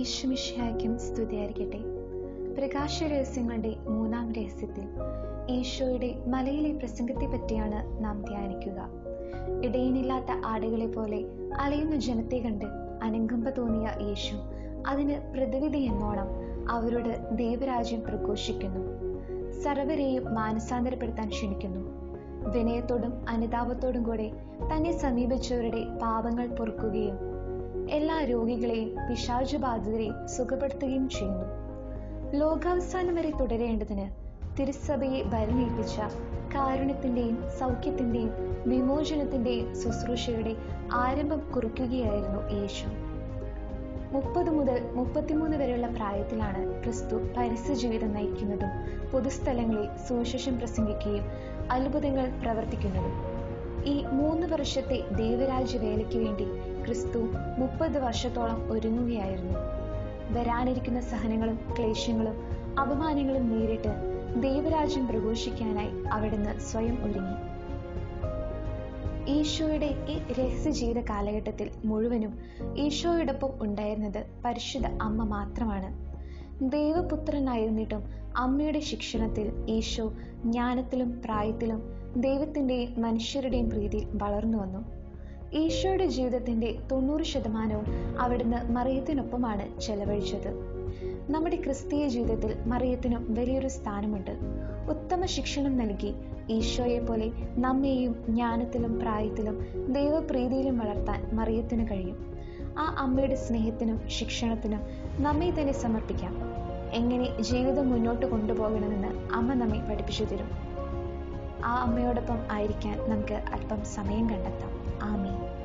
ഈശ്വമിഷ്യായ്ക്കും സ്തുതിയായിരിക്കട്ടെ പ്രകാശ രഹസ്യങ്ങളുടെ മൂന്നാം രഹസ്യത്തിൽ ഈശോയുടെ മലയിലെ പ്രസംഗത്തെ പറ്റിയാണ് നാം ധ്യാനിക്കുക ഇടയനില്ലാത്ത ആടുകളെ പോലെ അലയുന്ന ജനത്തെ കണ്ട് അനുകമ്പ തോന്നിയ യേശു അതിന് പ്രതിവിധി എന്നോണം അവരോട് ദൈവരാജ്യം പ്രഘോഷിക്കുന്നു സർവരെയും മാനസാന്തരപ്പെടുത്താൻ ക്ഷണിക്കുന്നു വിനയത്തോടും അനുതാപത്തോടും കൂടെ തന്നെ സമീപിച്ചവരുടെ പാപങ്ങൾ പൊറുക്കുകയും എല്ലാ രോഗികളെയും പിശാചുബാധിതരെയും സുഖപ്പെടുത്തുകയും ചെയ്യുന്നു ലോകാവസാനം വരെ തുടരേണ്ടതിന് തിരുസഭയെ ഭരണേൽപ്പിച്ച കാരുണ്യത്തിന്റെയും സൗഖ്യത്തിന്റെയും വിമോചനത്തിന്റെയും ശുശ്രൂഷയുടെ ആരംഭം കുറിക്കുകയായിരുന്നു യേശു മുപ്പത് മുതൽ മുപ്പത്തിമൂന്ന് വരെയുള്ള പ്രായത്തിലാണ് ക്രിസ്തു പരസ്യ ജീവിതം നയിക്കുന്നതും പൊതുസ്ഥലങ്ങളിൽ സുവിശേഷം പ്രസംഗിക്കുകയും അത്ഭുതങ്ങൾ പ്രവർത്തിക്കുന്നതും ഈ മൂന്ന് വർഷത്തെ ദൈവരാജ്യ വേലയ്ക്ക് വേണ്ടി ക്രിസ്തു മുപ്പത് വർഷത്തോളം ഒരുങ്ങുകയായിരുന്നു വരാനിരിക്കുന്ന സഹനങ്ങളും ക്ലേശങ്ങളും അപമാനങ്ങളും നേരിട്ട് ദൈവരാജ്യം പ്രഘോഷിക്കാനായി അവിടുന്ന് സ്വയം ഒരുങ്ങി ഈശോയുടെ ഈ രഹസ്യ ജീവിത കാലഘട്ടത്തിൽ മുഴുവനും ഈശോയോടൊപ്പം ഉണ്ടായിരുന്നത് പരിശുദ്ധ അമ്മ മാത്രമാണ് ദൈവപുത്രനായിരുന്നിട്ടും അമ്മയുടെ ശിക്ഷണത്തിൽ ഈശോ ജ്ഞാനത്തിലും പ്രായത്തിലും ദൈവത്തിന്റെയും മനുഷ്യരുടെയും പ്രീതിയിൽ വളർന്നു വന്നു ഈശോയുടെ ജീവിതത്തിന്റെ തൊണ്ണൂറ് ശതമാനവും അവിടുന്ന് മറിയത്തിനൊപ്പമാണ് ചെലവഴിച്ചത് നമ്മുടെ ക്രിസ്തീയ ജീവിതത്തിൽ മറിയത്തിനും വലിയൊരു സ്ഥാനമുണ്ട് ഉത്തമ ശിക്ഷണം നൽകി ഈശോയെ പോലെ നമ്മെയും ജ്ഞാനത്തിലും പ്രായത്തിലും ദൈവപ്രീതിയിലും വളർത്താൻ മറിയത്തിന് കഴിയും ആ അമ്മയുടെ സ്നേഹത്തിനും ശിക്ഷണത്തിനും നമ്മെ തന്നെ സമർപ്പിക്കാം എങ്ങനെ ജീവിതം മുന്നോട്ട് കൊണ്ടുപോകണമെന്ന് അമ്മ നമ്മെ പഠിപ്പിച്ചു തരും ആ അമ്മയോടൊപ്പം ആയിരിക്കാൻ നമുക്ക് അല്പം സമയം കണ്ടെത്താം ആമീൻ